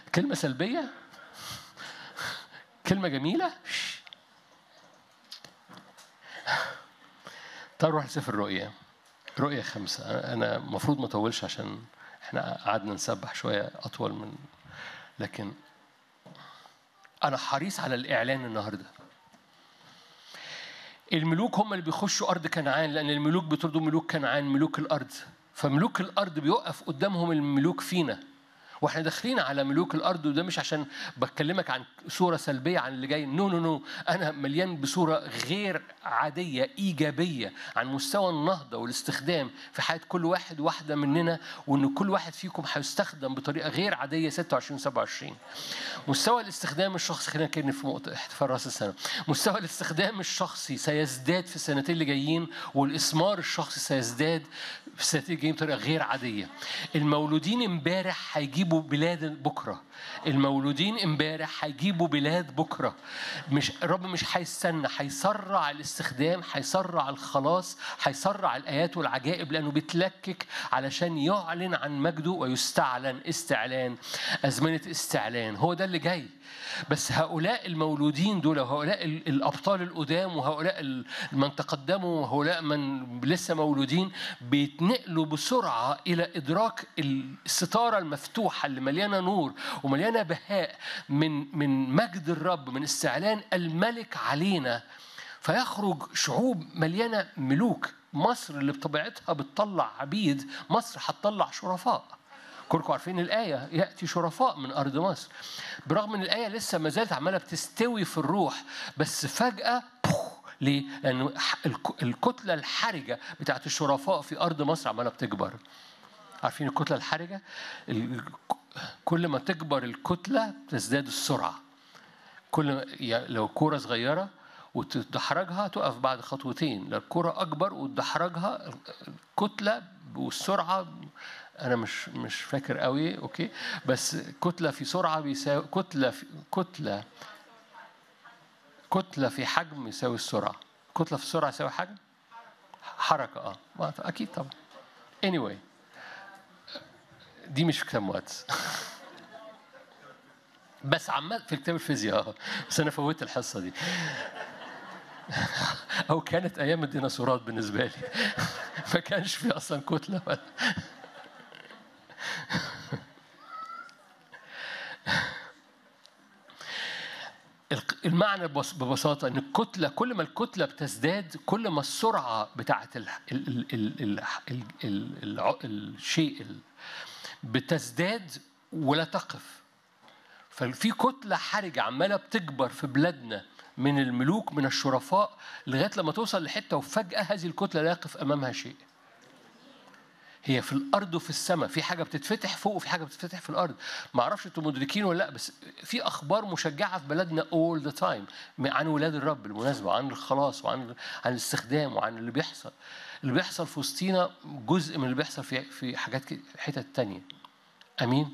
كلمة سلبية كلمة جميلة طب نروح لسفر الرؤيا رؤيا خمسة أنا المفروض ما أطولش عشان إحنا قعدنا نسبح شوية أطول من لكن أنا حريص على الإعلان النهاردة الملوك هم اللي بيخشوا أرض كنعان لأن الملوك بيطردوا ملوك كنعان ملوك الأرض فملوك الأرض بيوقف قدامهم الملوك فينا واحنا داخلين على ملوك الارض وده مش عشان بكلمك عن صوره سلبيه عن اللي جاي نو نو نو انا مليان بصوره غير عاديه ايجابيه عن مستوى النهضه والاستخدام في حياه كل واحد واحده مننا وان كل واحد فيكم هيستخدم بطريقه غير عاديه 26 27 مستوى الاستخدام الشخصي خلينا نتكلم في مؤتمر احتفال راس السنه مستوى الاستخدام الشخصي سيزداد في السنتين اللي جايين والاثمار الشخصي سيزداد في السنتين الجايين بطريقه غير عاديه المولودين امبارح هيجيبوا بلاد بكره المولودين امبارح هيجيبوا بلاد بكره مش الرب مش هيستنى هيسرع الاستخدام هيسرع الخلاص هيسرع الايات والعجائب لانه بيتلكك علشان يعلن عن مجده ويستعلن استعلان ازمنه استعلان هو ده اللي جاي بس هؤلاء المولودين دول وهؤلاء الابطال القدام وهؤلاء من تقدموا وهؤلاء من لسه مولودين بيتنقلوا بسرعه الى ادراك الستاره المفتوحه اللي مليانه نور ومليانه بهاء من من مجد الرب من استعلان الملك علينا فيخرج شعوب مليانه ملوك مصر اللي بطبيعتها بتطلع عبيد مصر هتطلع شرفاء كلكم عارفين الآية يأتي شرفاء من أرض مصر برغم أن الآية لسه ما زالت عمالة بتستوي في الروح بس فجأة ليه؟ لأن الكتلة الحرجة بتاعت الشرفاء في أرض مصر عمالة بتكبر عارفين الكتلة الحرجة؟ كل ما تكبر الكتلة تزداد السرعة كل ما لو كورة صغيرة وتدحرجها تقف بعد خطوتين لو الكرة أكبر وتدحرجها الكتلة والسرعة انا مش مش فاكر قوي اوكي بس كتله في سرعه بيساوي كتله في كتله كتله في حجم يساوي السرعه كتله في السرعه يساوي حجم حركه اه اكيد طبعا anyway دي مش في كتاب مقدس بس عمال في كتاب الفيزياء بس انا فوتت الحصه دي او كانت ايام الديناصورات بالنسبه لي ما كانش في اصلا كتله ولا المعنى ببساطة أن الكتلة كل ما الكتلة بتزداد كل ما السرعة بتاعت ال ال ال ال ال ال ال الشيء بتزداد ولا تقف ففي كتلة حرجة عمالة بتكبر في بلادنا من الملوك من الشرفاء لغاية لما توصل لحتة وفجأة هذه الكتلة لا يقف أمامها شيء هي في الارض وفي السماء في حاجه بتتفتح فوق وفي حاجه بتتفتح في الارض ما اعرفش انتم مدركين ولا لا بس في اخبار مشجعه في بلدنا all the time عن ولاد الرب بالمناسبه عن الخلاص وعن عن الاستخدام وعن اللي بيحصل اللي بيحصل في وسطينا جزء من اللي بيحصل في في حاجات حتت تانية امين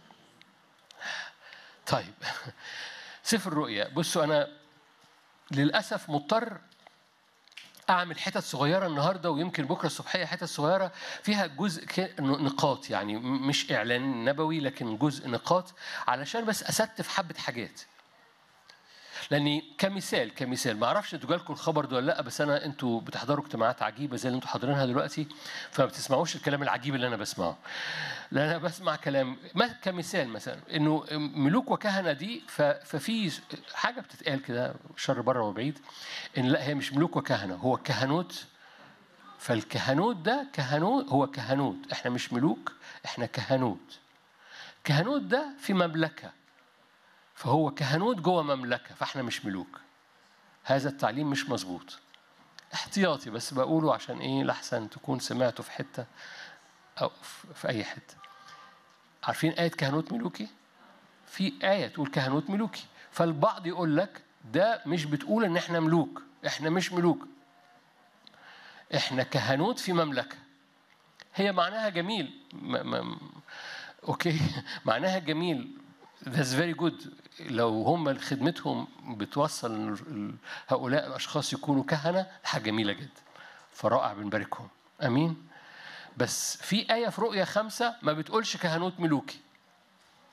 طيب سفر الرؤيا بصوا انا للاسف مضطر اعمل حتت صغيره النهارده ويمكن بكره الصبحيه حتت صغيره فيها جزء نقاط يعني مش اعلان نبوي لكن جزء نقاط علشان بس استف حبه حاجات لاني كمثال كمثال ما اعرفش انتوا جالكم الخبر ده ولا لا بس انا انتوا بتحضروا اجتماعات عجيبه زي اللي انتوا حاضرينها دلوقتي فما بتسمعوش الكلام العجيب اللي انا بسمعه لان انا بسمع كلام ما كمثال مثلا انه ملوك وكهنه دي ففي حاجه بتتقال كده شر بره وبعيد ان لا هي مش ملوك وكهنه هو كهنوت فالكهنوت ده كهنوت هو كهنوت احنا مش ملوك احنا كهنوت كهنوت ده في مملكه فهو كهنوت جوه مملكه فاحنا مش ملوك هذا التعليم مش مظبوط احتياطي بس بقوله عشان ايه لحسن تكون سمعته في حته او في اي حته عارفين ايه كهنوت ملوكي في ايه تقول كهنوت ملوكي فالبعض يقول لك ده مش بتقول ان احنا ملوك احنا مش ملوك احنا كهنوت في مملكه هي معناها جميل م- م- اوكي معناها جميل That's very good لو هم خدمتهم بتوصل إن هؤلاء الاشخاص يكونوا كهنه حاجه جميله جدا فرائع بنباركهم امين بس في آية في رؤية خمسة ما بتقولش كهنوت ملوكي